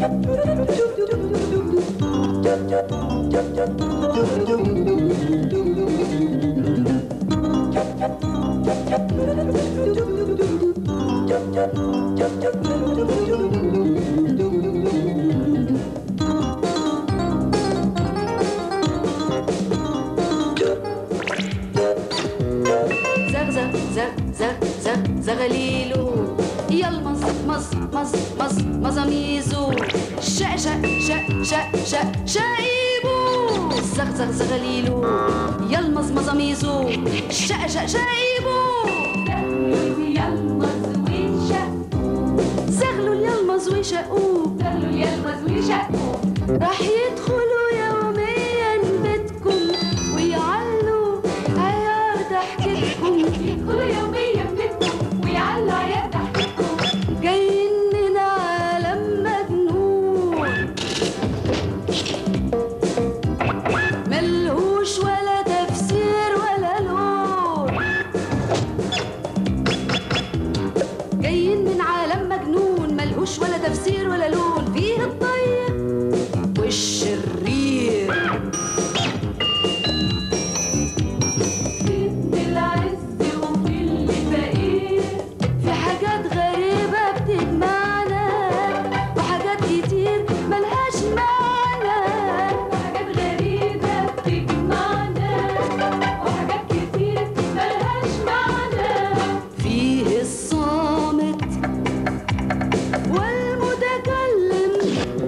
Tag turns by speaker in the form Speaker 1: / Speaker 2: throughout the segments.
Speaker 1: زغزغ زغ زغ زغ زغليلو يلمز مز مز مز مزاميزو شا شا شا شا شا شايبو زغ زغ زغليلو يلمز مزاميزو شا شا شايبو يلمز ويشقو زغلوا يلمز ويشقو زغلوا يلمز ويشقو راح يدخلوا يوميا بيتكم ويعلوا عيار ضحكتكم يدخلوا يوميا بيتكم ويعلوا عيار ضحكتكم جايين من عالم مجنون ملهوش ولا تفسير ولا لون جايين من عالم مجنون ملهوش ولا تفسير ولا لون فيه الطيب والشرير في العز وفي الفقير في حاجات غريبة بتجمعنا وحاجات كتير ملهاش معنى حاجات غريبة بتجمعنا وحاجات كتير ملهاش معنى فيه الصامت والمتكلم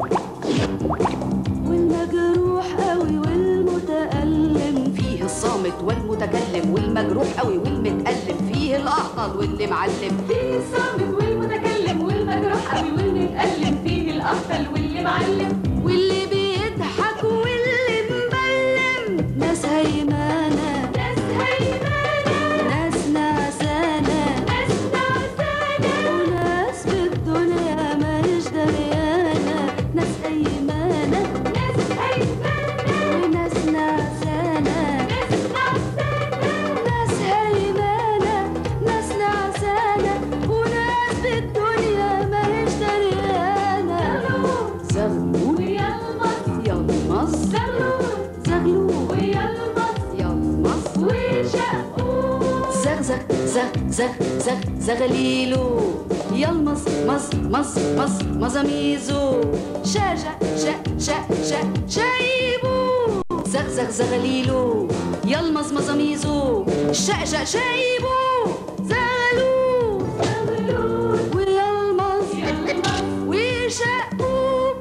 Speaker 1: والمجروح قوي والمتألم فيه الصامت والمتكلم والمجروح قوي والمتألم فيه الأهطل واللي معلم فيه الصامت والمتكلم والمجروح قوي والمتألم فيه الأهطل واللي معلم واللي بيضحك واللي مبلم ناس هيمانة ناس هيمانة ناس نعسانة ناس نعسانة وناس في الدنيا ماليش دريانة ناس هيمانة ناس هيمانة وناس نعسانة ناس نعسانة ناس هيمانة ناس نعسانة وناس في الدنيا ماليش دريانة زغلول ويلمس يلمس زغلول زغلول ويلمس يلمس وشقوق زغ زغ زغ زغ زغ زغليلو يلمس مز مز مز مزاميزو شا شا شا شا شا شايبو زغ زغ زغليلو يلمس مزاميزو شا شا شايبو زغلو زغلول ويلمس يلمس وشقوق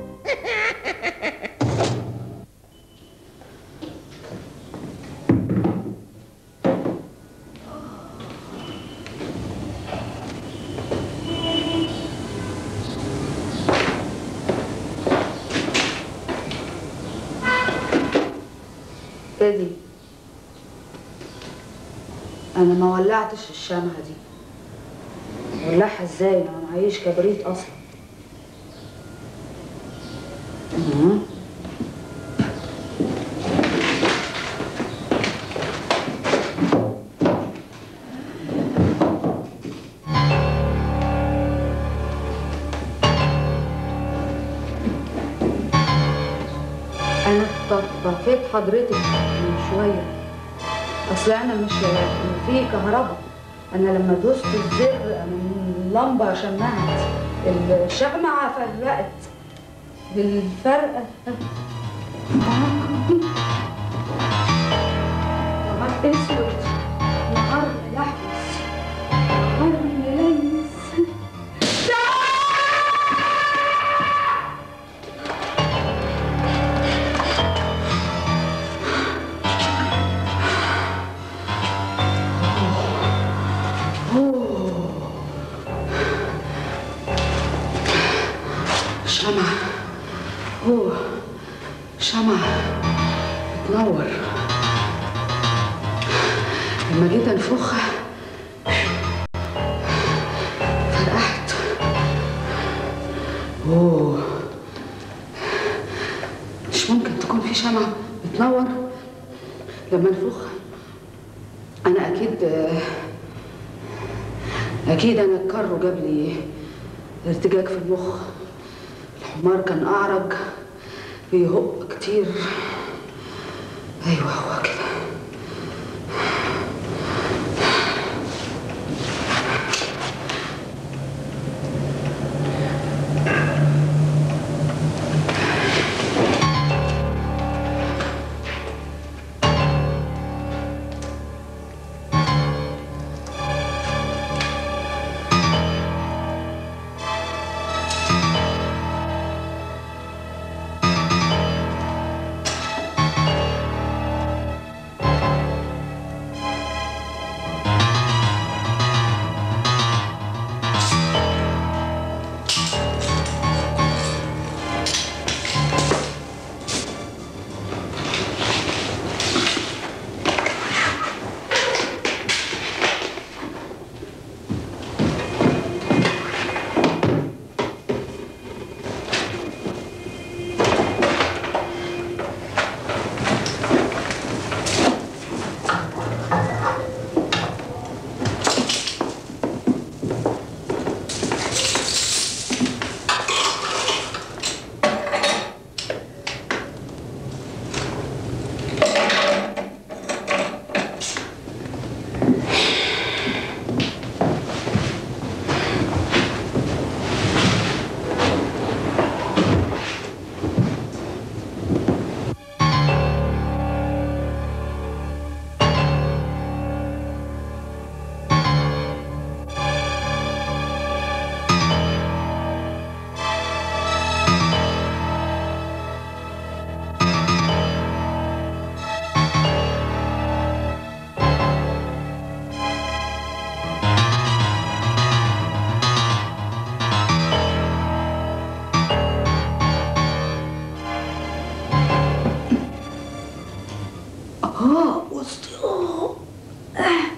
Speaker 2: ابتدي انا ما ولعتش الشمعة دي ولعها ازاي انا معيش كبريت اصلا أها. انا طفيت حضرتك من شويه اصل انا مش في كهرباء انا لما دوست الزر انا اللمبه شمعت الشمعه فرقت بالفرقه نهار اسود نهار يحبس نهار يليس شمعة اوه شمعة بتنور لما جيت انفخها فرقعت اوه مش ممكن تكون في شمعة بتنور لما انفخها انا اكيد اكيد انا الكرو جاب لي ارتجاج في المخ حمار كان اعرج بيهق كتير ايوه هو كده اه وسطي اه آه.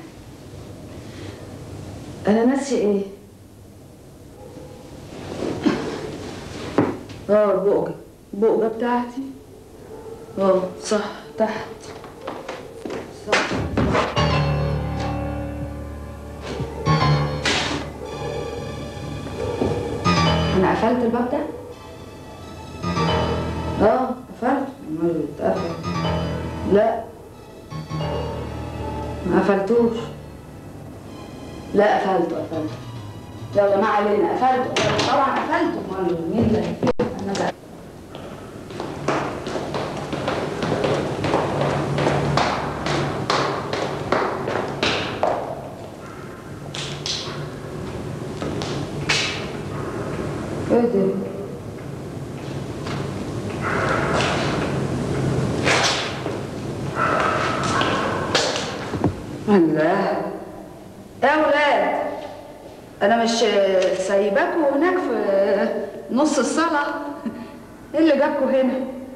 Speaker 2: انا ناسي ايه اه البقجة البقجة بتاعتي اه صح تحت صح انا قفلت الباب ده اه قفلت امال اتقفل لا ما قفلتوش لا قفلته قفلته يلا ما علينا قفلته طبعا قفلته امال مين اللي هيقفله؟ انا بقى ايه ده؟ الله يا ولاد انا مش سايباكوا هناك في نص الصاله ايه اللي جابكوا هنا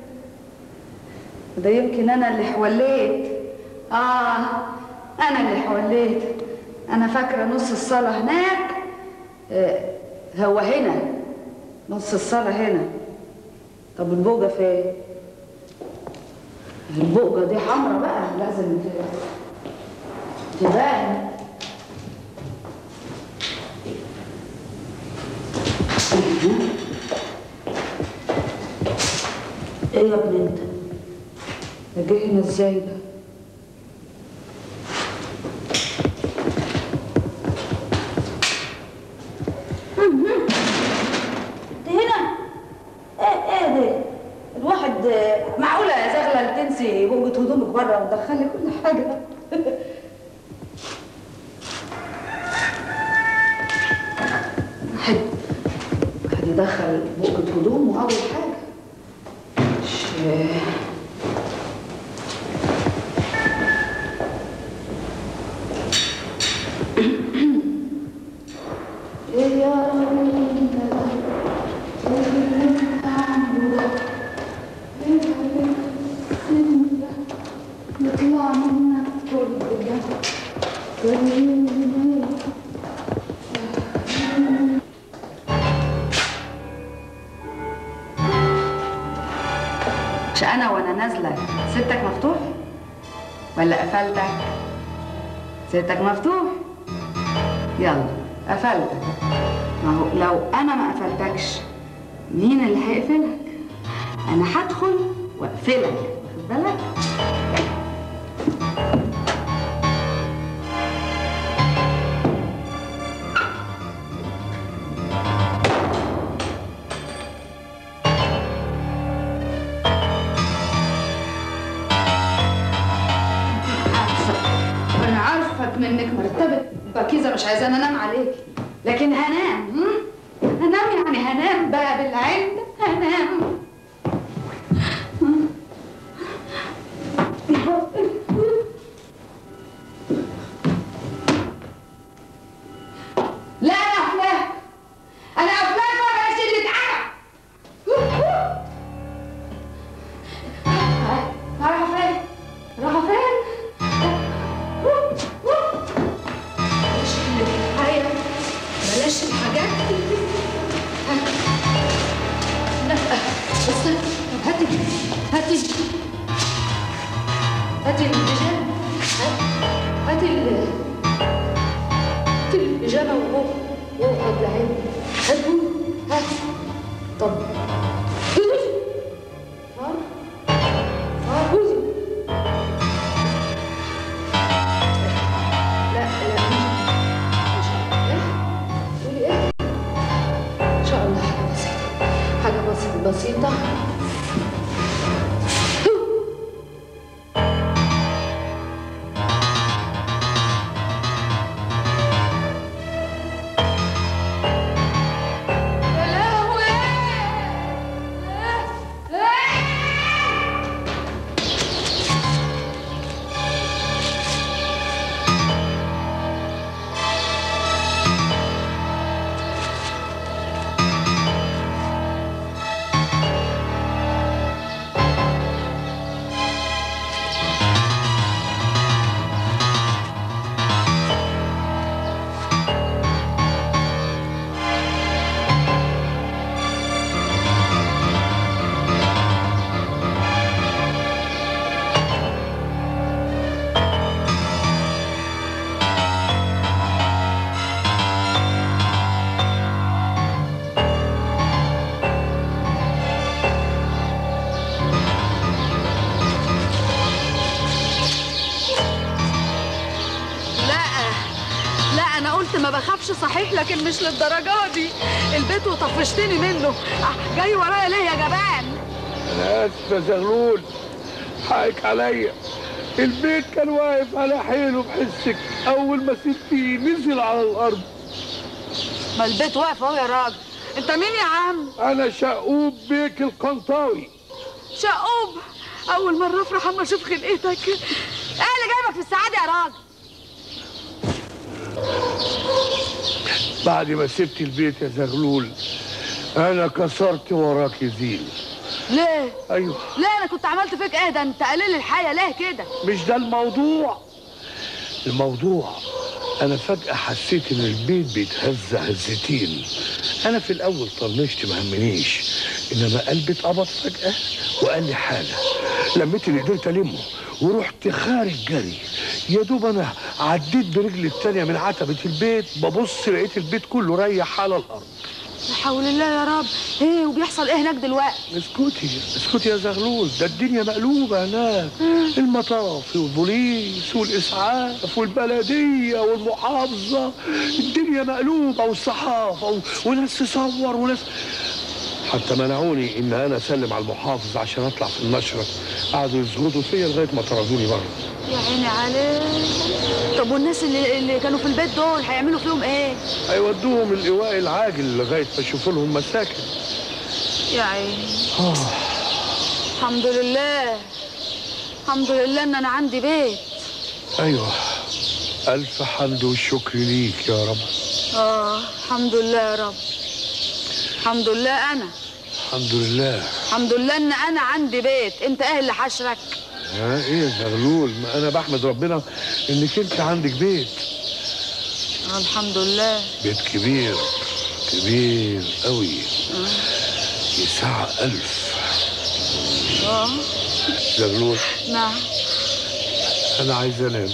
Speaker 2: ده يمكن انا اللي حوليت اه انا اللي حوليت انا فاكره نص الصاله هناك آه هو هنا نص الصاله هنا طب البوجه فين البوجه دي حمرا بقى لازم ت- تبان ايه يا ابني انت ده جه هنا ازاي ده انت هنا ايه ايه ده الواحد آه، معقوله يا زغلل تنسي بوجة هدومك بره وتدخلي كل حاجه واحد واحد يدخل بوجة هدومه اول حاجه مش ايه يا رب نطلع منك كل ده مش انا وانا نازله ستك مفتوح ولا قفلتك ستك مفتوح يلا قفلتك ما هو لو انا ما قفلتكش مين اللي هيقفلك انا هدخل واقفلك واخد بالك عارفة أنا عارفك منك مرتبة بكيزة مش عايزاني أنام عليك لكن هنام هم؟ هنام يعني هنام بقى بالعين هنام لا أنا أفلاك أنا أفلاك ولا شلة عرق رايحة فين؟ رايحة فين؟ بلاش الحاجة بلاش الحاجات لا بس طب هاتي هاتي هاتي البيجامة هاتي ال هاتي البيجامة وهو وهو خد العين هاتوا هات طب صار صار جوزي لا لا مش ايه تقولي ايه ان شاء الله حاجه بسيطه حاجه بسيطه بسيطه يا لهوي لا لا انا قلت ما بخافش صحيح لكن مش للدرجه دي البيت وطفشتني منه آه، جاي ورايا ليه يا جبان
Speaker 3: انا اسف يا زغلول حقك عليا البيت كان واقف على حيله بحسك اول ما سبتيه نزل على الارض
Speaker 2: ما البيت واقف اهو يا راجل انت مين يا عم
Speaker 3: انا شقوب بيك القنطاوي
Speaker 2: شقوب اول مره افرح اما اشوف خلقتك ايه اللي جايبك في السعاده يا راجل
Speaker 3: بعد ما سبت البيت يا زغلول انا كسرت وراك زيل
Speaker 2: ليه
Speaker 3: ايوه
Speaker 2: ليه انا كنت عملت فيك ايه ده انت قليل الحياه ليه كده
Speaker 3: مش ده الموضوع الموضوع انا فجأة حسيت ان البيت بيتهز هزتين انا في الاول طنشت ما همنيش انما قلبي اتقبض فجأة وقال لي حالة لميت اللي قدرت المه ورحت خارج جري يا دوب انا عديت برجلي التانية من عتبة البيت ببص لقيت البيت كله ريح على الارض
Speaker 2: لا حول الله يا رب ايه وبيحصل ايه هناك دلوقتي
Speaker 3: اسكتي اسكتي يا زغلول ده الدنيا مقلوبة هناك المطاف والبوليس والإسعاف والبلدية والمحافظة الدنيا مقلوبة والصحافة و- وناس تصور وناس حتى منعوني إن أنا أسلم على المحافظ عشان أطلع في النشرة قعدوا يزغطوا فيا لغاية ما طردوني بره
Speaker 2: يا عيني عليك طب والناس اللي, اللي كانوا في البيت دول هيعملوا فيهم ايه
Speaker 3: هيودوهم الإيواء العاجل لغاية ما يشوفوا لهم مساكن
Speaker 2: يا عيني الحمد لله الحمد لله ان انا عندي بيت
Speaker 3: أيوه ألف حمد والشكر ليك يا رب
Speaker 2: اه الحمد لله يا رب الحمد لله انا
Speaker 3: الحمد لله
Speaker 2: الحمد لله ان انا عندي بيت انت ايه اللي حشرك
Speaker 3: ها ايه يا زغلول ما انا بحمد ربنا انك انت عندك بيت
Speaker 2: آه الحمد لله
Speaker 3: بيت كبير كبير قوي يسع ألف
Speaker 2: اه
Speaker 3: زغلول
Speaker 2: نعم
Speaker 3: انا عايز انام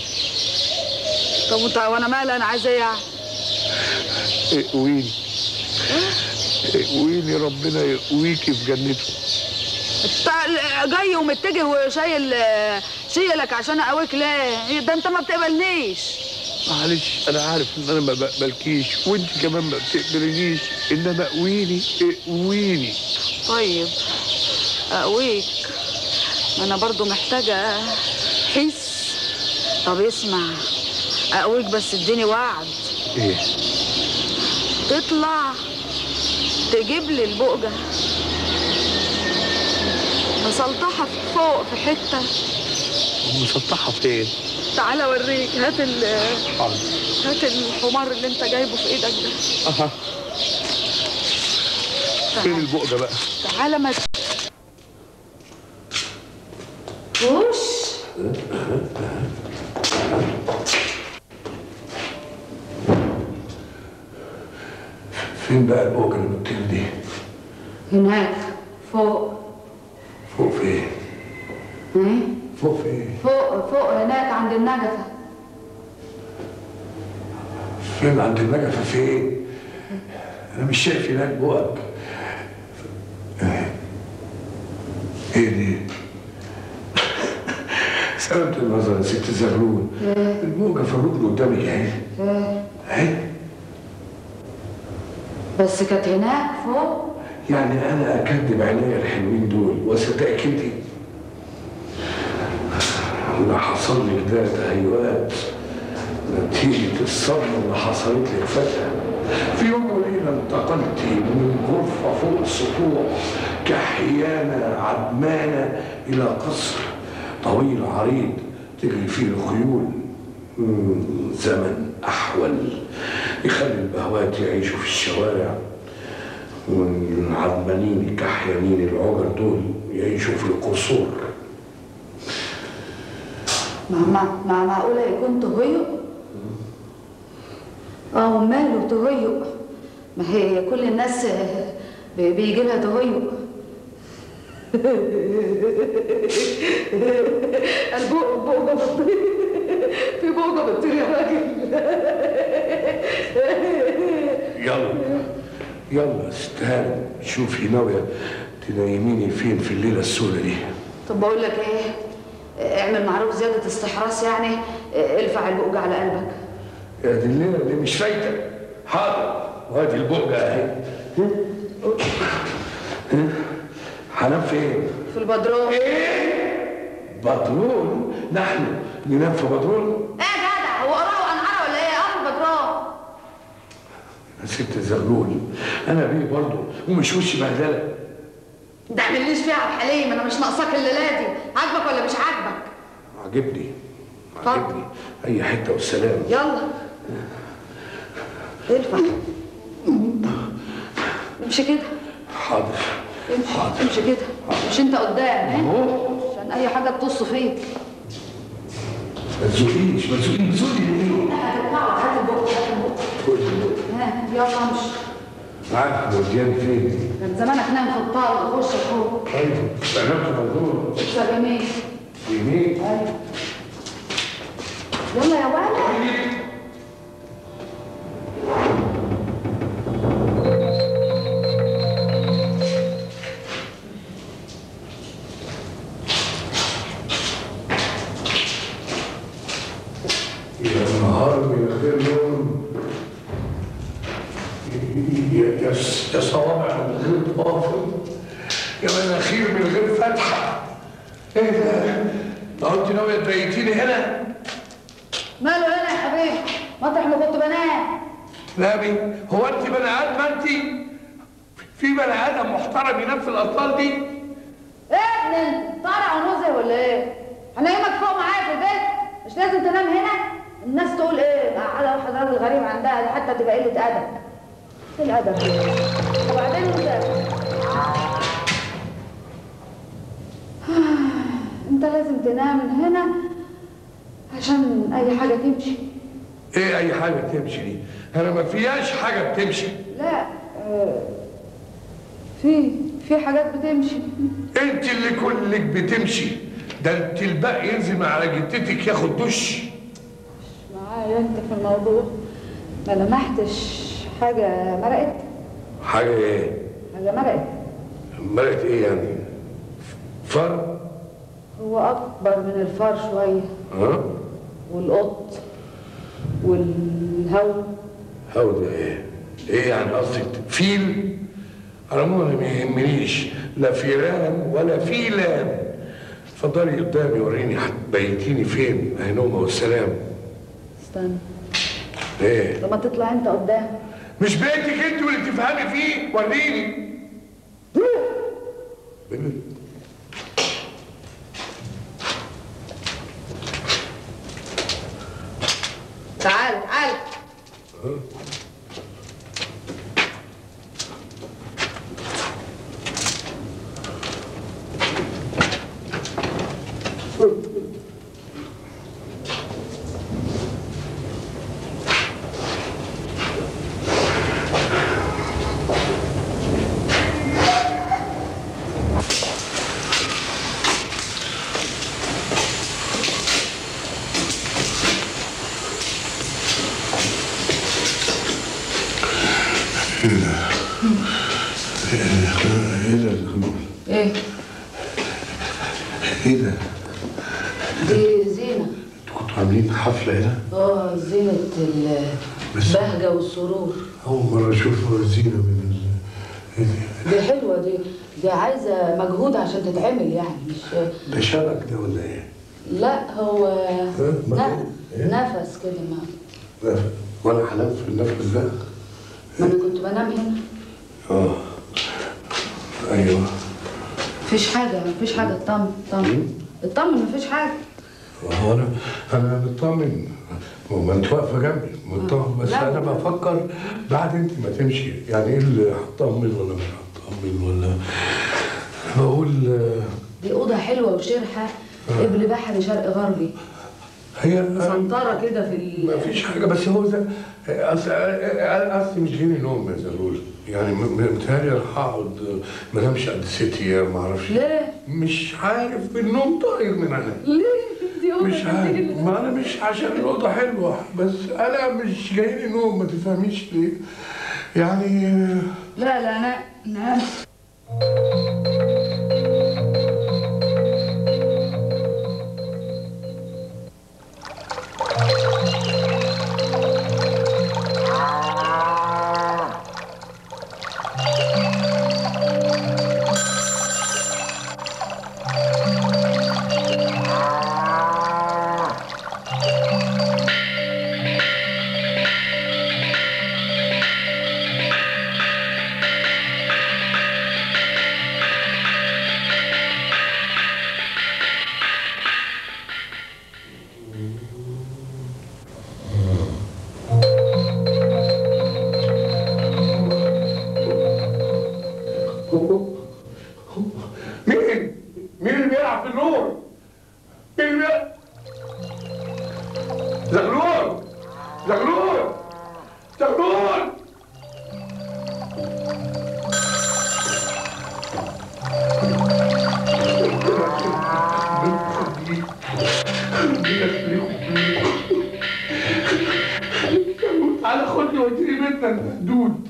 Speaker 2: طب وانت وانا مالي انا عايزه ايه يعني
Speaker 3: اقويني اقويني ربنا يقويكي في جنته
Speaker 2: تع- جاي ومتجه وشايل شيلك عشان اقويك ليه ده انت ما بتقبلنيش
Speaker 3: معلش انا عارف ان انا ما بقبلكيش وانت كمان ما بتقبلنيش انما قويني قويني
Speaker 2: طيب اقويك ما انا برضو محتاجه حس طب اسمع اقويك بس اديني وعد
Speaker 3: ايه
Speaker 2: تطلع تجيب لي البقجه مسلطحه فوق في حته
Speaker 3: مسطحه فين
Speaker 2: تعالى اوريك هات ال
Speaker 3: حاضر
Speaker 2: هات الحمار اللي انت جايبه في ايدك ده
Speaker 3: اها فين البقجه بقى
Speaker 2: تعالى ما وش
Speaker 3: فين بقى البقجه اللي بتطير دي
Speaker 2: هناك فوق
Speaker 3: فوق فين
Speaker 2: ايه
Speaker 3: فوق فين
Speaker 2: فوق فوق هناك عند النجفة
Speaker 3: فين عند النجفه فين انا مش شايف هناك بقك ايه دي سلامة النظر يا ست زغلول البوجة في الركن قدامك اهي اهي
Speaker 2: بس كانت هناك فوق
Speaker 3: يعني انا اكذب عينيا الحلوين دول واصدقك انت اللي حصل لك ده تهيؤات نتيجة الصدمة اللي حصلت لك فجأة في يوم وليلة انتقلت من غرفة فوق السطوح كحيانة عدمانة إلى قصر طويل عريض تجري فيه الخيول مم، زمن أحول يخلي البهوات يعيشوا في الشوارع والعدمانين الكحيانين العجر دول يعيشوا في القصور
Speaker 2: ما ما ما معقولة يكون تهيؤ اه وماله تهيؤ ما هي كل الناس بي- بيجي لها تهيؤ البوق بوجة بتطير في بوجة بتطير يا راجل
Speaker 3: يلا يلا استهان شوفي ناوية تنيميني فين في الليلة السوداء دي
Speaker 2: طب بقول لك ايه اعمل معروف زيادة استحراس يعني الفع البوجة على قلبك
Speaker 3: يا دي الليلة اللي مش فايتة حاضر وادي البقجة اهي هنام فين؟
Speaker 2: في البدروم
Speaker 3: بدرون نحن ننام في بدرون
Speaker 2: ايه يا جدع هو قراه وانقره ولا ايه اه البدروم
Speaker 3: يا ست زغلول انا بيه برضه ومش وشي بهدله
Speaker 2: ما تعمليش فيها عبد الحليم انا مش ناقصاك الليله دي عاجبك ولا مش عاجبك
Speaker 3: عجبني
Speaker 2: اتفضل.
Speaker 3: عجبني اي حته والسلام
Speaker 2: يلا ارفع امشي كده
Speaker 3: حاضر
Speaker 2: امشي امشي كده مش انت قدام ها عشان اي حاجه تطص فيك
Speaker 3: ما تزوقيش ما تزوقيش زوقي ليه؟
Speaker 2: هتطلع هات البق هات البق
Speaker 3: خد البق.
Speaker 2: ها يلا امشي
Speaker 3: معاك مودياني فين؟
Speaker 2: كان زمانك نام في الطاوله خش فوق
Speaker 3: طيب نام في بدرون
Speaker 2: لسه جميل
Speaker 3: يمين
Speaker 2: ايوه يلا يا ولد
Speaker 3: يا نهار من غير نوم يا يا س- يا صوابع من غير طافل يا مناخير من غير فتحه ايه ده؟ لو انت ناويه تبيتيني هنا
Speaker 2: ماله هنا يا حبيبي مطرح ما كنت بنام
Speaker 3: لابي هو انت بني ادم انت في بني ادم محترم ينام في الاطلال دي
Speaker 2: ايه يا ابني انت طالع ونزل ولا ايه؟ هنايمك فوق معايا في البيت مش لازم تنام هنا الناس تقول ايه قاعده واحد راجل غريب عندها ده حتى تبقى قله ادب ايه الادب ده؟ وبعدين انت انت لازم تنام من هنا عشان اي حاجه تمشي
Speaker 3: ايه اي حاجه تمشي دي انا ما فيهاش حاجه بتمشي
Speaker 2: لا آه، في في حاجات بتمشي
Speaker 3: انت اللي كلك بتمشي ده انت الباقي ينزل على جدتك ياخد دش
Speaker 2: معايا انت في الموضوع ما لمحتش حاجة مرقت
Speaker 3: حاجه ايه
Speaker 2: حاجة مرقت
Speaker 3: مرقت ايه يعني فر
Speaker 2: هو أكبر من الفار شوية
Speaker 3: ها
Speaker 2: والقط والهو
Speaker 3: هو ده ايه ايه يعني قصدك فيل انا ما يهمنيش لا فيران ولا فيلان اتفضلي قدامي وريني هتبيتيني فين اهي نومه والسلام
Speaker 2: استنى
Speaker 3: ايه
Speaker 2: لما تطلع انت قدام
Speaker 3: مش بيتك انت واللي تفهمي فيه وريني
Speaker 2: تعال تعال
Speaker 3: ايه ده
Speaker 2: ايه
Speaker 3: ايه ده
Speaker 2: دي زينة
Speaker 3: انتوا كنتوا عاملين حفله هنا
Speaker 2: اه زينة
Speaker 3: بس-
Speaker 2: البهجة والسرور
Speaker 3: اول مره اشوف زينه من ال... إيه ده؟
Speaker 2: دي حلوة دي دي عايزة مجهود عشان تتعمل يعني مش
Speaker 3: ده شبك ده ولا ايه؟
Speaker 2: لا هو
Speaker 3: ما-
Speaker 2: لا
Speaker 3: إيه؟
Speaker 2: نفس كده ما
Speaker 3: نفس وانا حلمت في النفس ده
Speaker 2: ما انا كنت بنام هنا
Speaker 3: اه ايوه
Speaker 2: مفيش حاجة مفيش حاجة اطمن اطمن اطمن مفيش حاجة
Speaker 3: هو انا انا مطمن ما انت واقفه جنبي مطمن بس
Speaker 2: لا.
Speaker 3: انا بفكر بعد انت ما تمشي يعني ايه اللي هطمن ولا مش هطمن ولا بقول آه،
Speaker 2: دي أوضة حلوة وشرحة قبل بحري شرق غربي
Speaker 3: هي
Speaker 2: مسنطرة كده في ال...
Speaker 3: ما فيش حاجه بس هو ده اصل اصل مش جيني نوم يا زغلول يعني م- م- متهيألي انا هقعد ما انامش قد ست ايام ما اعرفش
Speaker 2: ليه؟
Speaker 3: مش عارف النوم طاير من عيني
Speaker 2: ليه؟ دي أوضة
Speaker 3: مش عارف
Speaker 2: جميلة.
Speaker 3: ما انا مش عشان الاوضه حلوه بس انا مش جاي لي نوم ما تفهميش ليه يعني آه،
Speaker 2: لا لا أنا نام
Speaker 3: مين؟ مين اللي بيلعب في النور؟ مين اللي بيلعب؟ زغلول زغلول زغلول تعالى خدني وديني بيتنا دود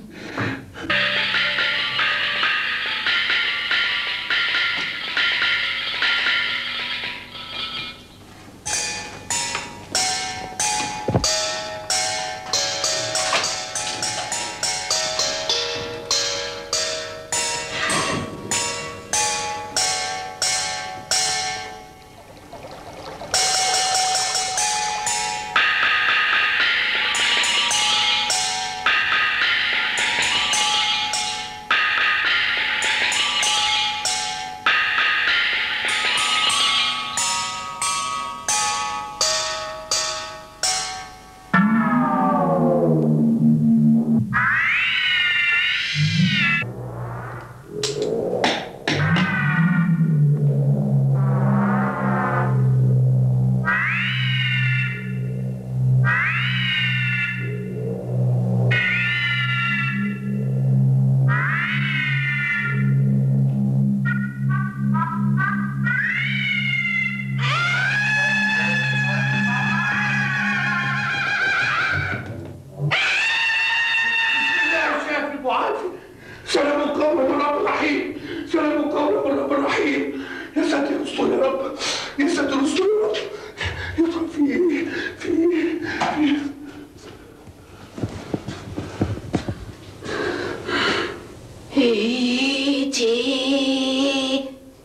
Speaker 1: ايتي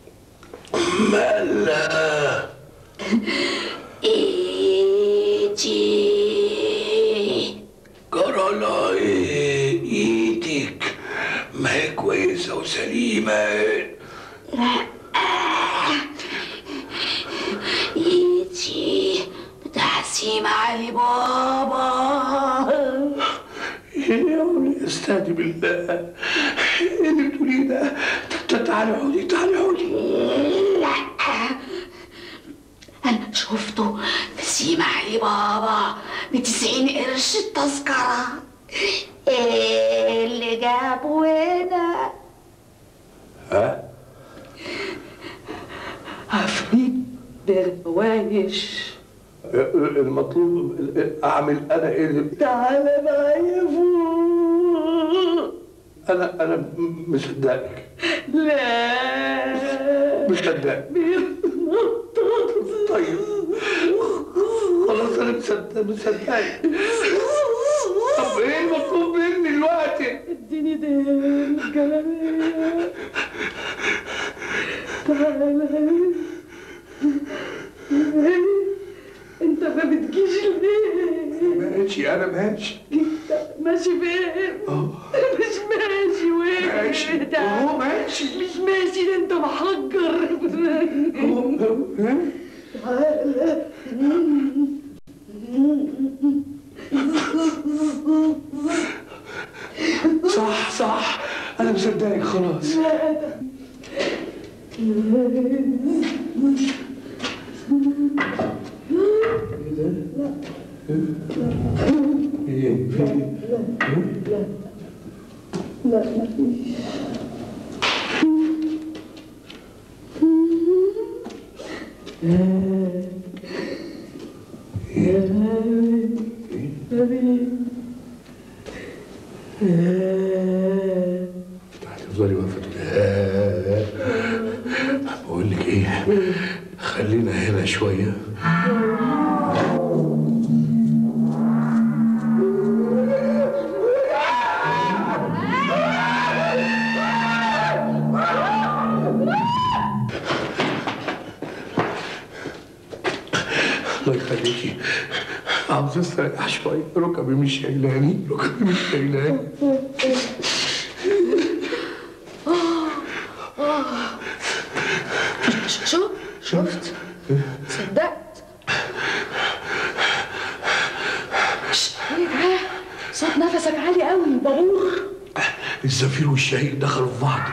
Speaker 3: مالا
Speaker 1: ايتي
Speaker 3: جرى لها ايه ايدك ما هي كويسة وسليمة
Speaker 1: ايتي بتحسيم علي بابا
Speaker 3: يا ولي استهدي بالله ايه اللي بتقوليه ده ت- ت- تعالي حولي تعالي حولي
Speaker 1: لا انا شفته في سيما علي بابا بتسعين قرش التذكرة ايه اللي جابه هنا
Speaker 3: ها
Speaker 2: عفريت بالهوايش
Speaker 3: المطلوب اعمل انا ايه
Speaker 2: تعالى معايا فوق
Speaker 3: انا انا م- مصدقك
Speaker 2: لا
Speaker 3: مصدقك طيب خلاص انا مصدق مصدقك طب ايه المطلوب مني دلوقتي
Speaker 2: اديني ده الجلابية تعالى انت ما بتجيش ليه؟
Speaker 3: ماشي انا ماشي
Speaker 2: انت ماشي فين؟ مش ماشي وين؟
Speaker 3: ماشي
Speaker 2: تعالى.
Speaker 3: هو ماشي
Speaker 2: مش ماشي ده انت محجر
Speaker 3: هو- ها؟
Speaker 2: تعالى
Speaker 3: صح صح انا مصدقك خلاص ايه
Speaker 2: لا مفيش
Speaker 3: هتفضلي واقفه تقولي آه. بقول لك ايه خلينا هنا شويه الله يخليكي عاوز استريح شويه ركبي مش شايلاني ركبي مش شايلاني
Speaker 2: شو شفت صدقت ش- ايه ده صوت نفسك عالي قوي بابور
Speaker 3: الزفير والشهيق دخلوا في بعض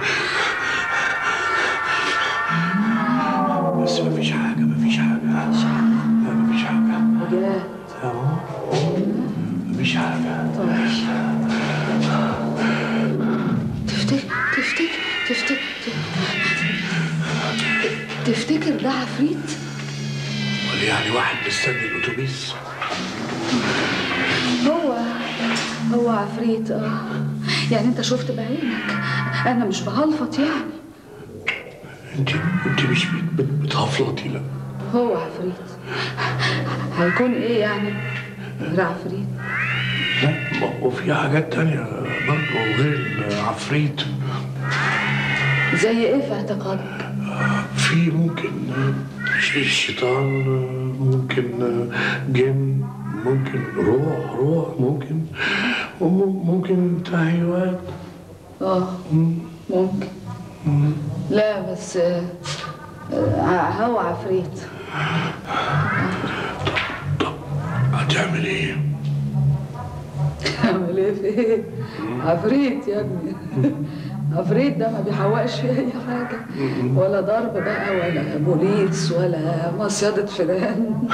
Speaker 3: بس مفيش حاجة مفيش حاجة لا مفيش حاجة
Speaker 2: بجد
Speaker 3: اهو مفيش حاجة
Speaker 2: تفتكر تفتكر تفتكر تفتكر ده عفريت
Speaker 3: ولا يعني واحد مستني الأتوبيس
Speaker 2: هو هو عفريت اه يعني انت شفت بعينك انا مش بهلفط يعني
Speaker 3: انت انت مش بت- بت- بتهفلطي لا
Speaker 2: هو عفريت هيكون ايه يعني غير عفريت
Speaker 3: لا ما هو في حاجات تانية برضه غير العفريت
Speaker 2: زي ايه في اعتقادك
Speaker 3: في ممكن ش- الشيطان ممكن جن ممكن روح روح ممكن وم- ممكن تهيؤات
Speaker 2: اه ممكن لا بس آه، آه، هو عفريت
Speaker 3: طب هتعمل ايه؟
Speaker 2: اعمل ايه في ايه عفريت يا ابني عفريت ده ما بيحوقش في اي حاجه ولا ضرب بقى ولا بوليس ولا مصيدة فيران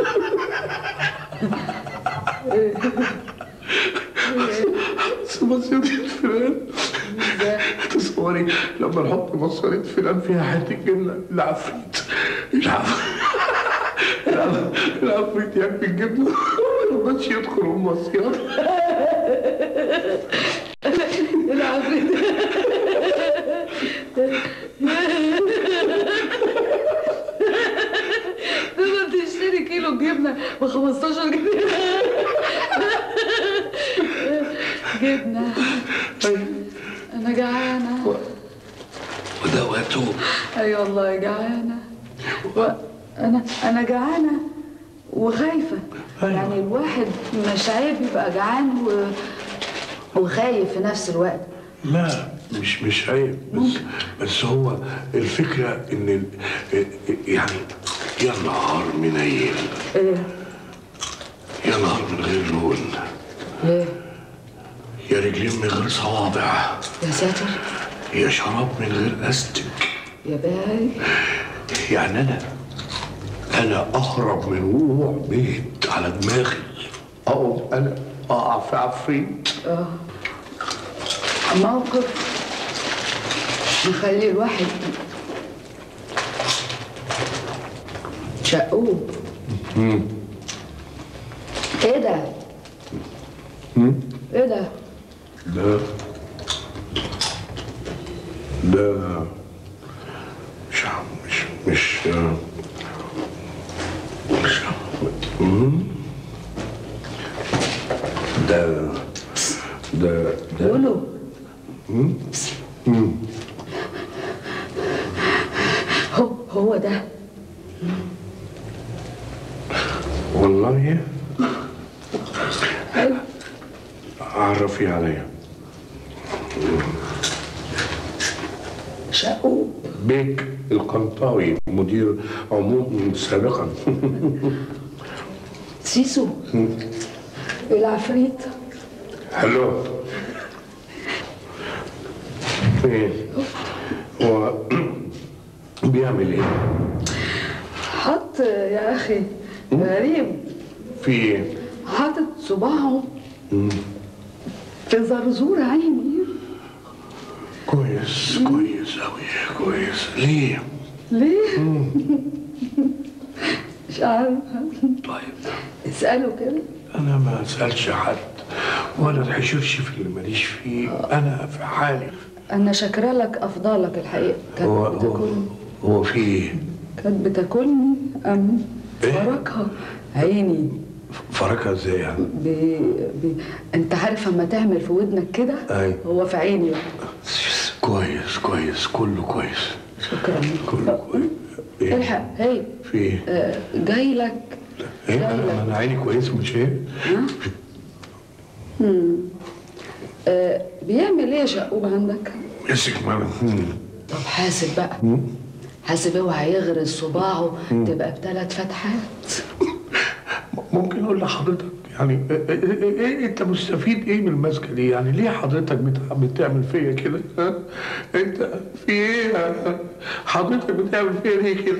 Speaker 3: مصيرة الفلان تصوري لما نحط مصيرة فلان فيها حتة جبنة العفريت العفريت العفريت ياكل الجبنة ما يرضاش يدخل المصيرة
Speaker 2: العفريت تقدر تشتري كيلو جبنه ب 15 جنيه جبنه انا جعانه
Speaker 3: شقتوه
Speaker 2: اي والله جعانه و... انا انا جعانه وخايفه
Speaker 3: أيوة.
Speaker 2: يعني الواحد مش عيب يبقى جعان و... وخايف في نفس الوقت
Speaker 3: لا مش مش عيب بس بس هو الفكره ان ال- يعني يا نهار منيل
Speaker 2: ايه
Speaker 3: يا نهار من غير لون
Speaker 2: ليه
Speaker 3: يا رجلين من غير صوابع
Speaker 2: يا ساتر
Speaker 3: يا شراب من غير استك
Speaker 2: يا باي
Speaker 3: يعني انا انا اهرب من وقوع بيت على دماغي او انا اقع في عفريت
Speaker 2: موقف يخلي الواحد شقوب ايه ده؟ ايه ده؟
Speaker 3: ده ده مش مش مش مش مم. ده ده ده
Speaker 2: قولوا هو هو ده
Speaker 3: والله
Speaker 2: ايوه
Speaker 3: عرفي عليا
Speaker 2: شقوب
Speaker 3: بيك القنطاوي مدير عموم سابقا
Speaker 2: سيسو العفريت
Speaker 3: هلو ايه هو بيعمل ايه
Speaker 2: حط يا اخي غريب
Speaker 3: في ايه
Speaker 2: حاطط صباعه في زرزور عيني
Speaker 3: كويس كويس اوي كويس ليه
Speaker 2: ليه؟ مش عارفة
Speaker 3: طيب
Speaker 2: اسأله كده
Speaker 3: انا ما اسالش حد ولا اتحشرش في اللي ماليش فيه انا في حالي
Speaker 2: أنا شاكرة لك أفضلك الحقيقة كانت
Speaker 3: هو هو
Speaker 2: بتاكلني
Speaker 3: هو في ايه
Speaker 2: كانت بتاكلني أم
Speaker 3: إيه؟
Speaker 2: فركها عيني
Speaker 3: فركها ازاي يعني
Speaker 2: ب... ب... أنت عارف أما تعمل في ودنك كده
Speaker 3: أيوة.
Speaker 2: هو في عيني بقى
Speaker 3: كويس كويس كله كويس
Speaker 2: شكرا
Speaker 3: كله كويس ايه
Speaker 2: الحق هي
Speaker 3: في ايه
Speaker 2: آه، جاي لك
Speaker 3: ايه
Speaker 2: جاي
Speaker 3: انا
Speaker 2: لك
Speaker 3: انا عيني كويس مش ايه
Speaker 2: آه، بيعمل ايه شقوب عندك؟
Speaker 3: مسك مرة
Speaker 2: طب حاسب بقى حاسب اوعى يغرز صباعه تبقى بثلاث فتحات
Speaker 3: ممكن اقول لحضرتك يعني إيه, إيه, إيه انت مستفيد ايه من المسكه دي يعني ليه حضرتك بتع- بتعمل فيا كده ها؟ انت في ايه حضرتك بتعمل فيا ليه كده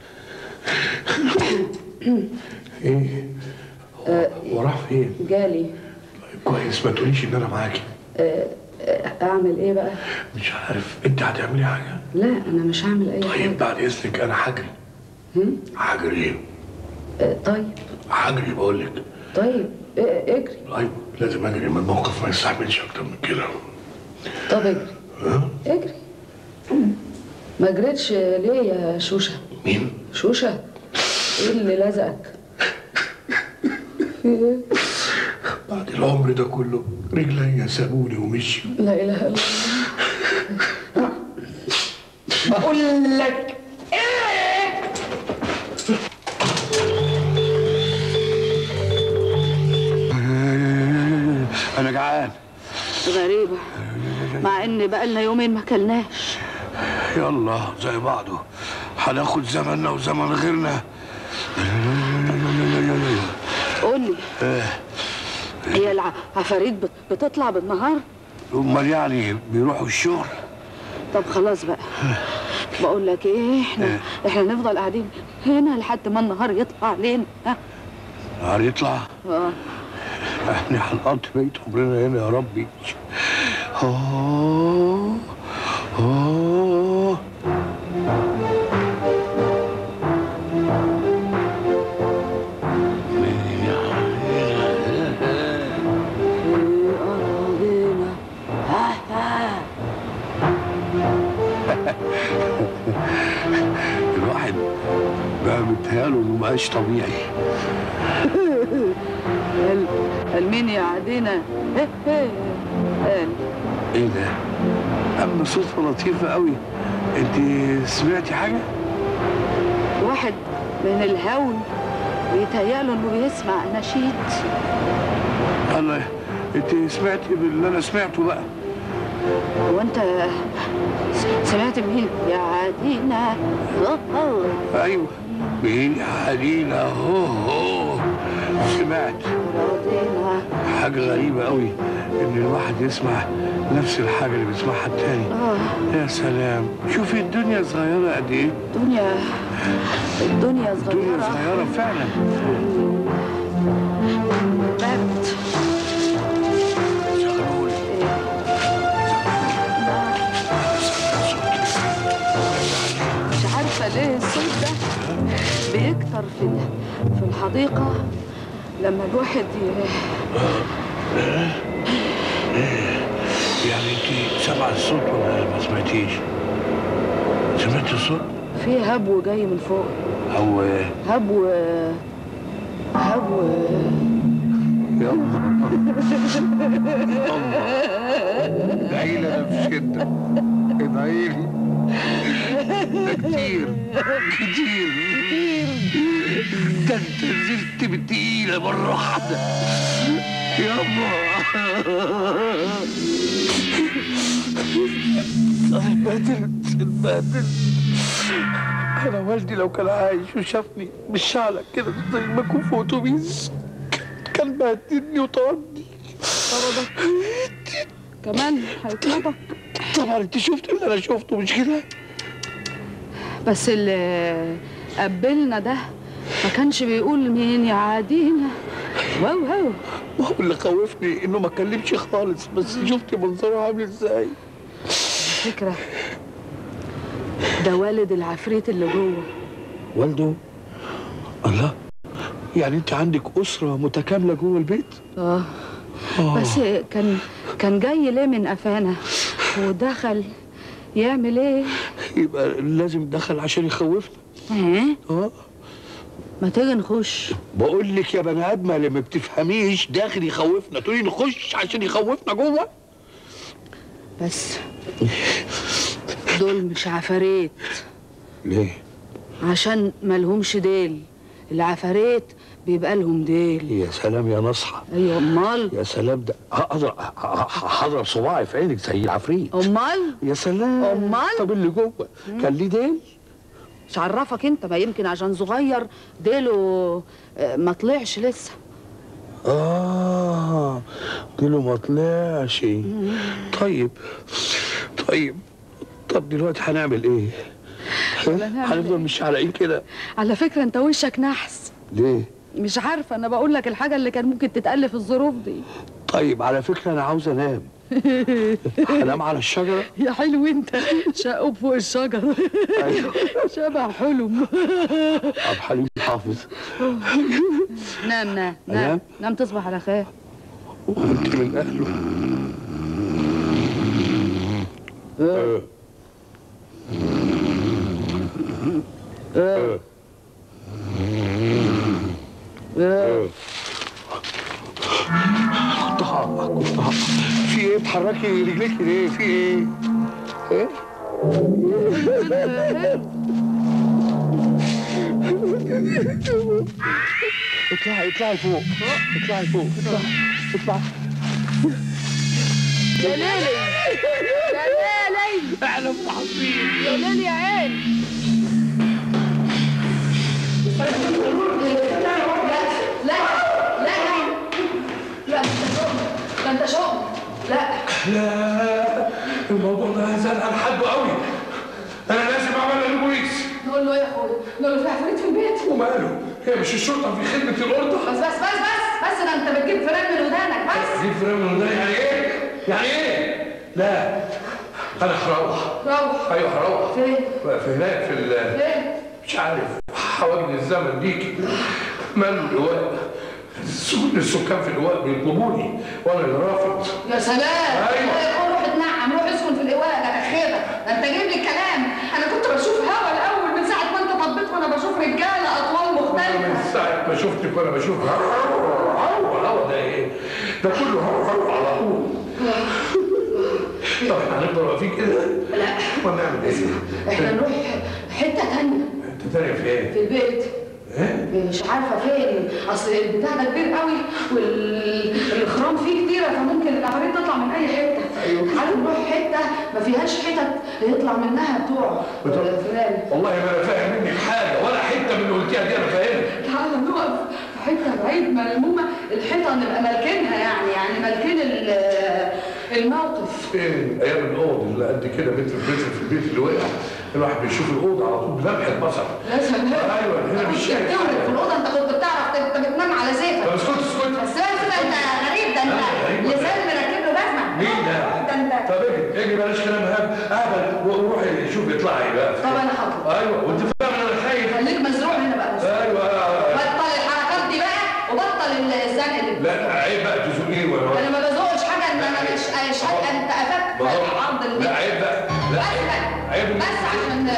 Speaker 3: ايه هو- هو راح فين
Speaker 2: جالي
Speaker 3: طيب كويس ما تقوليش ان انا معاكي
Speaker 2: آه، آه، اعمل ايه بقى؟
Speaker 3: مش عارف انت هتعملي حاجه
Speaker 2: لا انا مش هعمل اي
Speaker 3: طيب
Speaker 2: حاجه
Speaker 3: بعد اذنك انا هجري
Speaker 2: هم؟
Speaker 3: هجري
Speaker 2: آه، طيب
Speaker 3: هجري بقول لك
Speaker 2: طيب آه، اجري
Speaker 3: طيب لازم اجري ما الموقف ما يستحملش اكتر من كده
Speaker 2: طب اجري
Speaker 3: ها
Speaker 2: اجري ما جريتش ليه يا شوشه؟
Speaker 3: مين
Speaker 2: شوشه ايه اللي لزقك؟ في ايه؟
Speaker 3: بعد العمر ده كله رجلي سابوني ومشي
Speaker 2: لا اله الا الله بقول لك
Speaker 3: انا جعان
Speaker 1: غريبة مع ان بقالنا يومين ما كلناش
Speaker 3: يلا زي بعضه هناخد زمننا وزمن غيرنا
Speaker 1: قول لي هي العفاريت بت- بتطلع بالنهار
Speaker 3: امال يعني بيروحوا الشغل
Speaker 1: طب خلاص بقى بقول لك ايه احنا احنا نفضل قاعدين هنا لحد ما النهار يطلع علينا ها
Speaker 3: نهار يطلع
Speaker 1: اه
Speaker 3: احنا هنقضي بقية عمرنا هنا يا ربي آه آه
Speaker 1: في أراضينا ها ها
Speaker 3: الواحد بقى متهيأله إنه مبقاش طبيعي
Speaker 1: قال قال مين يعدينا هه هه. قال
Speaker 3: إيه ده؟ أما صدفة لطيفة قوي انت سمعتي حاجه
Speaker 2: واحد من الهون بيتهيأله انه بيسمع نشيد
Speaker 3: الله انت سمعتي باللي انا سمعته بقى
Speaker 2: وانت س- سمعت مين يا عادينا أوه، أوه،
Speaker 3: ايوه مين علينا هو هو سمعت
Speaker 2: راضينا
Speaker 3: حاجه غريبه قوي ان الواحد يسمع نفس الحاجه اللي بيسمعها التاني
Speaker 2: اه
Speaker 3: يا سلام شوفي الدنيا صغيره قد ايه
Speaker 2: الدنيا الدنيا
Speaker 3: الدنيا
Speaker 2: صغيرة
Speaker 3: صغيره فعلا
Speaker 2: برد
Speaker 3: شغلوني
Speaker 2: مش عارفة ليه الصوت ده بيكتر في ال- في الحديقة لما الواحد ي...
Speaker 3: يعني انت سمع الصوت ولا ما سمعتيش سمعت الصوت
Speaker 2: في هبو جاي من فوق
Speaker 3: او
Speaker 2: هبو هبو
Speaker 3: يا الله ادعي لي انا في شده ادعي لي ده كتير كتير ده انت نزلت بالتقيله مره واحده يابا اتبهدلت اتبهدلت انا والدي لو كان عايش وشافني بالشعلة كده زي ما اكون في اتوبيس كان بهدلني وطردني
Speaker 2: كمان هيطلبك
Speaker 3: طبعا انت شفت اللي انا شفته مش كده
Speaker 2: بس اللي قبلنا ده ما كانش بيقول مين يعادينا واو واو
Speaker 3: ما هو اللي خوفني انه ما كلمش خالص بس شفت منظره عامل ازاي
Speaker 2: فكرة ده والد العفريت اللي جوه
Speaker 3: والده الله يعني انت عندك اسره متكامله جوه البيت
Speaker 2: اه بس كان كان جاي ليه من قفانا ودخل يعمل ايه؟
Speaker 3: يبقى لازم دخل عشان يخوفنا
Speaker 2: اه
Speaker 3: اه
Speaker 2: ما تيجي نخش
Speaker 3: بقول لك يا بني ادمه اللي ما بتفهميش داخل يخوفنا تقولي نخش عشان يخوفنا جوه
Speaker 2: بس دول مش عفاريت
Speaker 3: ليه
Speaker 2: عشان مالهمش ديل العفاريت بيبقى لهم ديل
Speaker 3: يا سلام يا نصحى
Speaker 2: ايوه امال
Speaker 3: يا سلام ده هضرب هضرب صباعي في عينك زي العفريت
Speaker 2: امال
Speaker 3: يا سلام
Speaker 2: أمال؟
Speaker 3: طب اللي جوه كان ليه ديل
Speaker 2: مش عرفك انت ما يمكن عشان صغير ديله آه، ما طلعش لسه
Speaker 3: اه ديله ما طلعش طيب طيب طب دلوقتي هنعمل ايه؟
Speaker 2: ولا نعمل
Speaker 3: هنفضل
Speaker 2: إيه؟
Speaker 3: مش علقين كده
Speaker 2: على فكره انت وشك نحس
Speaker 3: ليه؟
Speaker 2: مش عارفه انا بقول لك الحاجه اللي كان ممكن تتالف الظروف دي
Speaker 3: طيب على فكره انا عاوز انام هنام على الشجره
Speaker 2: يا حلو انت شقوب فوق الشجر
Speaker 3: ايوه
Speaker 2: شبه حلم
Speaker 3: عبد الحليم حافظ
Speaker 2: نام نام
Speaker 3: أنام؟
Speaker 2: نام نام تصبح على خير
Speaker 3: وانت من اهله آه. آه. آه. كنت هقع كنت هقع في ايه بتحركي رجليك ليه في ايه؟ ايه؟ اطلعي اطلعي فوق اطلعي فوق اطلعي اطلعي
Speaker 2: يا ليلي يا ليلي
Speaker 3: احنا متحصين
Speaker 2: يا ليلي يا عين لا لا لا ده انت شغل لا
Speaker 3: لا الموضوع ده زاد عن حده قوي انا لازم اعمل للبوليس
Speaker 2: نقول له ايه يا اخويا نقول له في عفريت في البيت
Speaker 3: وماله هي مش الشرطه في خدمه الارض
Speaker 2: بس بس بس بس بس ده انت بتجيب فلان من ودانك بس
Speaker 3: دي فريم من ده يعني ايه يعني ايه لا انا هروح
Speaker 2: روح
Speaker 3: ايوه هروح
Speaker 2: فين
Speaker 3: في هناك في ال-
Speaker 2: فين
Speaker 3: مش عارف حواجز الزمن ديك ماله اللواء السكان السكان في اللواء بيطلبوني وانا اللي رافض
Speaker 2: يا سلام
Speaker 3: أيوة.
Speaker 2: لا يقول روح اتنعم روح اسكن في اللواء ده اخيرا ده انت جايب لي الكلام انا كنت بشوف هوا الاول من ساعه ما انت طبيت وانا بشوف رجاله اطوال
Speaker 3: من
Speaker 2: مختلفه
Speaker 3: ساعة ما شفتك وانا بشوف هوا هوا ده ايه؟ ده كله هوا هوا على طول طب احنا هنفضل واقفين كده؟
Speaker 2: لا
Speaker 3: ما نعمل ايه؟
Speaker 2: احنا نروح حته تانية
Speaker 3: انت تاني فين؟
Speaker 2: في البيت
Speaker 3: ايه؟
Speaker 2: مش عارفه فين اصل البتاع ده كبير قوي والاخرام فيه كتيره فممكن العفاريت تطلع من اي حته تعالوا نروح حته ما فيهاش حتت يطلع منها بتوع
Speaker 3: بتوع-
Speaker 2: فلان
Speaker 3: والله ما انا فاهم منك حاجه ولا حته من اللي قلتيها دي انا فاهمها
Speaker 2: تعالوا نقف في حته بعيد ملمومه الحيطه نبقى مالكينها يعني يعني مالكين ال- الموقف
Speaker 3: فين ايام الاوض اللي قد كده متر في متر في البيت اللي وقع الواحد بيشوف الاوضه على طول بلمحه بصر
Speaker 2: لازم
Speaker 3: ايوه هنا مش شايف
Speaker 2: بتولد في
Speaker 3: حاجه
Speaker 2: الاوضه انت كنت بتعرف انت بتنام على
Speaker 3: طب
Speaker 2: زيتك
Speaker 3: اسكت اسكت
Speaker 2: بس بس بقى انت غريب ده انت
Speaker 3: أنا غريب ولا
Speaker 2: لسان مركب له جزمه
Speaker 3: مين ده؟
Speaker 2: ده انت
Speaker 3: طب اجي اجي بلاش كلام هاب اهبل وروحي شوفي اطلعي بقى
Speaker 2: طب انا حاضر
Speaker 3: ايوه وانت فاهم ان انا خايف
Speaker 2: خليك مزروع هنا بقى
Speaker 3: ايوه
Speaker 2: بطل الحركات دي بقى وبطل الزنق اللي
Speaker 3: لا لا عيب بقى تزقيه ولا
Speaker 2: انا ما بزوقش حاجه ان انا مش مش انت قفاك
Speaker 3: ما هو-
Speaker 2: في عرض
Speaker 3: لا
Speaker 2: الميت
Speaker 3: عيب بقى لا
Speaker 2: بس بقى
Speaker 3: عيب
Speaker 2: بس عشان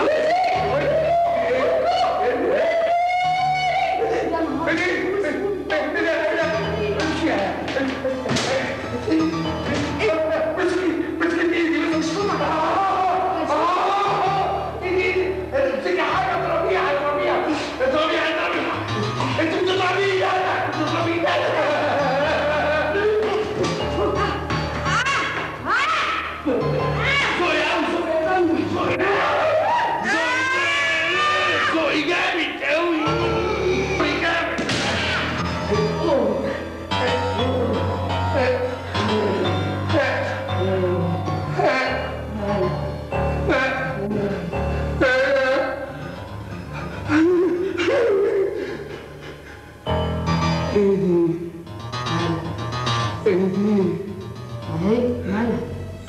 Speaker 2: اهي مالها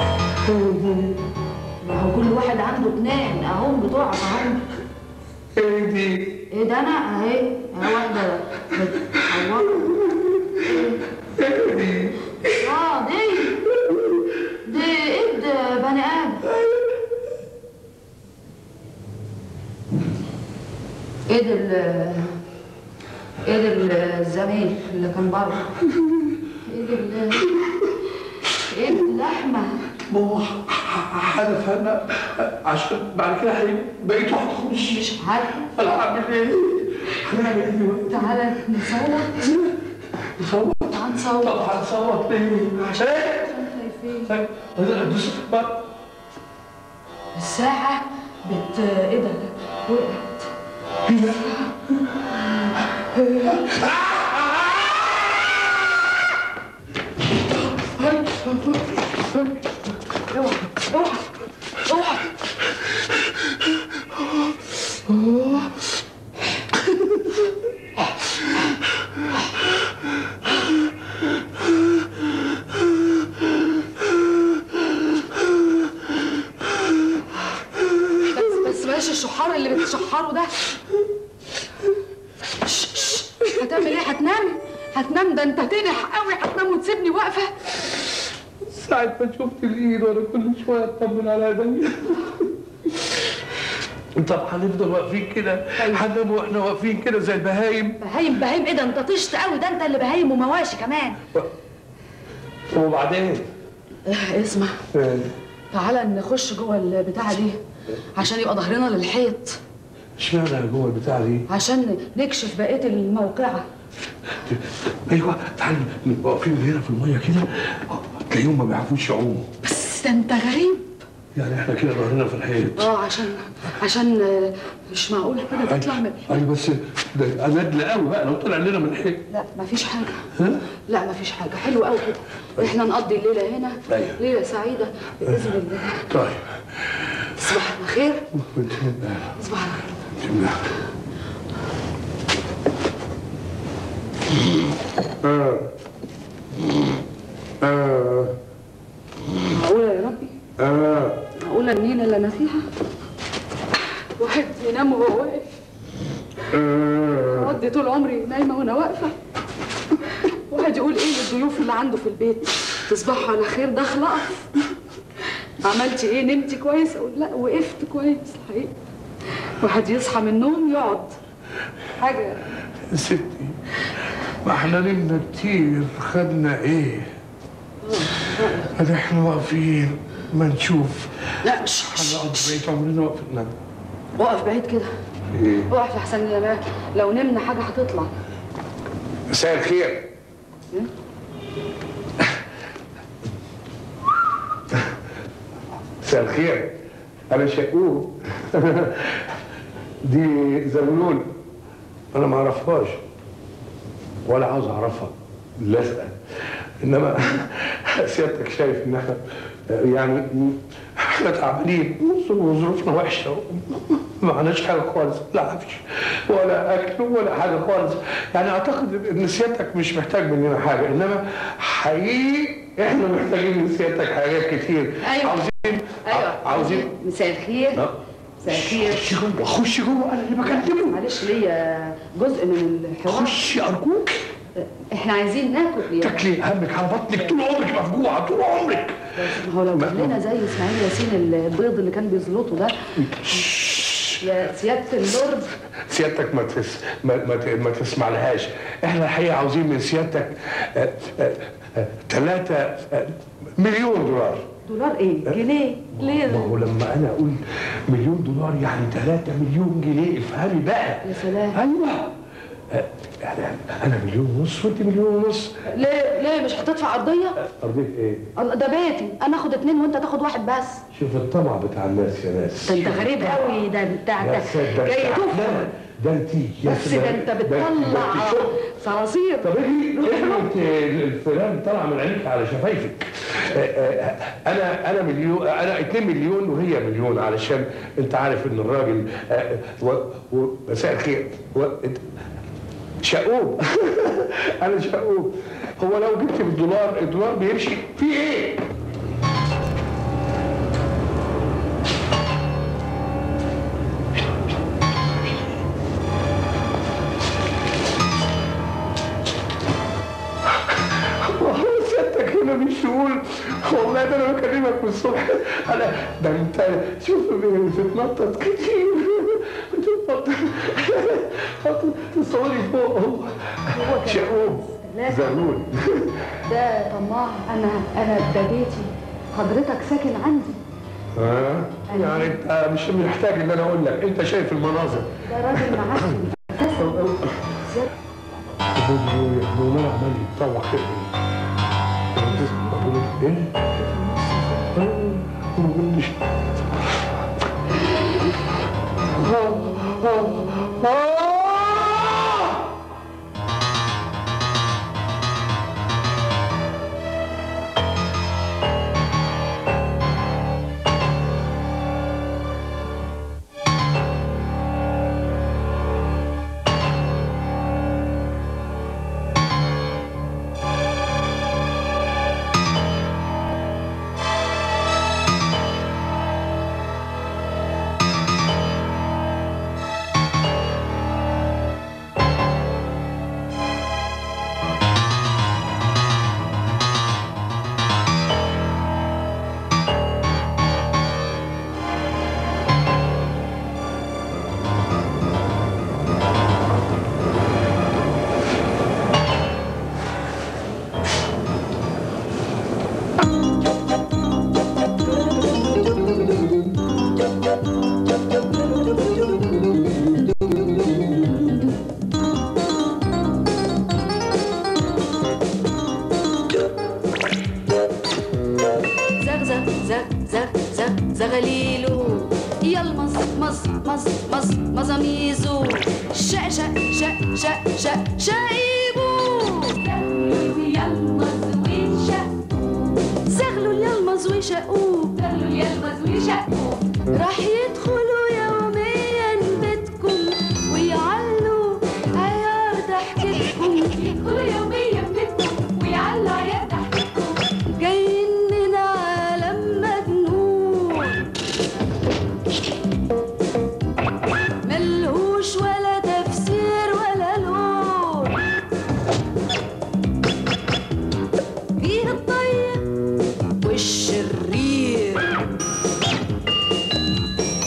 Speaker 2: ما هو كل واحد عنده اتنين اهم بتوع اهم ايه ده انا اهي اهي واحده متعوقه اه دي دي ايد بني ادم ايد ال ايد الزميل اللي كان بره ايد ال ايد اللحمه
Speaker 3: ما هو حدث انا عشان بعد كده هي- بقيت واحد خمس
Speaker 2: مش عارفه
Speaker 3: انا هعمل ايه؟ هنعمل ايه دلوقتي؟
Speaker 2: تعالى نصوت
Speaker 3: نصوت
Speaker 2: تعالى نصوت
Speaker 3: طب هنصوت ليه؟ عشان ايه؟
Speaker 2: خايفين
Speaker 3: طيب دوس بقى
Speaker 2: الساعة بت ايه ده وقعت اوعى اوعى اوعى بس بس بلاش الشحار اللي بتشحره ده شش، شش. هتعمل ايه هتنام هتنام ده انت تنح قوي هتنام وتسيبني واقفه
Speaker 3: ساعة ما شفت الايد وانا كل شوية اطمن على ايديا طب هنفضل واقفين كده هننام واحنا واقفين كده زي البهايم
Speaker 2: بهايم بهايم ايه ده انت طشت قوي ده انت اللي بهايم ومواشي كمان
Speaker 3: وبعدين
Speaker 2: اه اسمع تعالى نخش جوه البتاعه دي عشان يبقى ظهرنا للحيط
Speaker 3: اشمعنى جوه البتاع دي؟
Speaker 2: عشان نكشف بقيه الموقعه
Speaker 3: ايوه تعالوا نبقى واقفين هنا في الميه كده تلاقيهم ما بيعرفوش يعوموا
Speaker 2: بس ده انت غريب
Speaker 3: يعني احنا كده ظهرنا في الحيط
Speaker 2: اه عشان عشان آه، مش معقول كده تطلع من
Speaker 3: ايوه بس ده ندل قوي بقى لو طلع لنا من الحيط
Speaker 2: لا مفيش حاجه
Speaker 3: ها؟
Speaker 2: لا مفيش حاجه حلو قوي كده احنا نقضي الليله هنا
Speaker 3: أيوة.
Speaker 2: ليله سعيده باذن الله
Speaker 3: طيب
Speaker 2: تصبح على خير
Speaker 3: وانت
Speaker 2: تصبح على خير
Speaker 3: جميل. آه. آه.
Speaker 2: معقوله يا ربي
Speaker 3: آه.
Speaker 2: معقوله النيله اللي انا فيها واحد ينام وهو واقف
Speaker 3: آه.
Speaker 2: اقضي طول عمري نايمه وانا واقفه واحد يقول ايه للضيوف اللي عنده في البيت تصبحوا على خير داخله اقف عملتي ايه نمتي كويس اقول لا وقفت كويس الحقيقه واحد يصحى من النوم يقعد حاجه
Speaker 3: ستي ما احنا نمنا كتير خدنا ايه؟ ادي احنا واقفين ما نشوف
Speaker 2: لا شش، شش.
Speaker 3: هنقعد بعيد عمرنا واقف ننام
Speaker 2: اقف بعيد كده
Speaker 3: ايه
Speaker 2: اقف احسن يا لو نمنا حاجه هتطلع
Speaker 3: مساء الخير مساء الخير انا شقوق دي زغلول انا ما اعرفهاش ولا عاوز اعرفها لازقه انما سيادتك شايف ان احنا يعني احنا تعبانين وظروفنا وحشه ما عندناش حاجه خالص لا عفش ولا اكل ولا حاجه خالص يعني اعتقد ان سيادتك مش محتاج مننا حاجه انما حقيقي احنا محتاجين من سيادتك حاجات كتير
Speaker 2: أيوة.
Speaker 3: عاوزين
Speaker 2: ايوه
Speaker 3: عاوزين
Speaker 2: مساء الخير
Speaker 3: لا.
Speaker 2: مساء الخير
Speaker 3: خش جوه خش جوه انا اللي بكلمه
Speaker 2: معلش ليا جزء من الحوار
Speaker 3: خشي ارجوك
Speaker 2: احنا عايزين ناكل يا
Speaker 3: تاكلي همك على بطنك طول عمرك مفجوعه طول عمرك
Speaker 2: ما هو لو جاب لنا زي اسماعيل ياسين البيض اللي كان بيزلطه ده يا سياده اللورد
Speaker 3: سيادتك ما تس... ما ما, ت... ما تسمع لهاش احنا الحقيقه عاوزين من سيادتك ثلاثة مليون دولار
Speaker 2: دولار ايه؟ جنيه
Speaker 3: ما
Speaker 2: ليه؟
Speaker 3: هو لما انا اقول مليون دولار يعني 3 مليون جنيه افهمي بقى
Speaker 2: يا سلام.
Speaker 3: ايوه آه، يعني انا مليون ونص وانت مليون ونص
Speaker 2: ليه ليه مش هتدفع ارضيه؟
Speaker 3: ارضيك ايه؟
Speaker 2: الله ده بيتي انا اخد اتنين وانت تاخد واحد بس
Speaker 3: شوف الطمع بتاع الناس يا ناس
Speaker 2: ده انت غريب قوي ده انت
Speaker 3: يا
Speaker 2: انت
Speaker 3: سيد ده
Speaker 2: جاي
Speaker 3: انت
Speaker 2: تفهم
Speaker 3: عقلان. ده انت يا
Speaker 2: بس
Speaker 3: سيد
Speaker 2: ده انت بتطلع صراصير
Speaker 3: طب ايه ايه الفلان طلع من عينيك على شفايفك آه، آه، انا انا مليون انا 2 مليون وهي مليون علشان انت عارف ان الراجل آه، و- و- مساء الخير و- انت- شقوب انا شقوب هو لو جبت بالدولار الدولار بيمشي في ايه؟ والله سيادتك هنا مش تقول والله ده انا بكلمك من الصبح انا ده انت شوف بتتنطط كتير بتتنطط تصوري فوق هو شقوب زغلول
Speaker 2: ده طماع انا انا ده بيتي حضرتك ساكن عندي
Speaker 3: ها يعني انت مش محتاج ان انا اقول لك انت شايف المناظر
Speaker 2: ده راجل معفن سيادة
Speaker 3: ابو عمال يتطوع كده ايه؟ ما قلتش
Speaker 1: زغ زغ زغ زغ زغ زغليلو يلمص مص مص مص مزاميزو شا شا شا شا شا شايبو يلمص ويشا زغلو يلمص ويشقوب زغلو يلمص ويشقوب راح يدخلوا يوميا بيتكم ويعلوا عيار ضحكتكم يدخلوا يوميا بيتكم ويعلوا عيار ضحكتكم جايين من عالم مجنون ملهوش ولا تفسير ولا لون فيه الطيب والشرير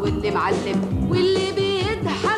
Speaker 1: واللي معلم واللي بيضحك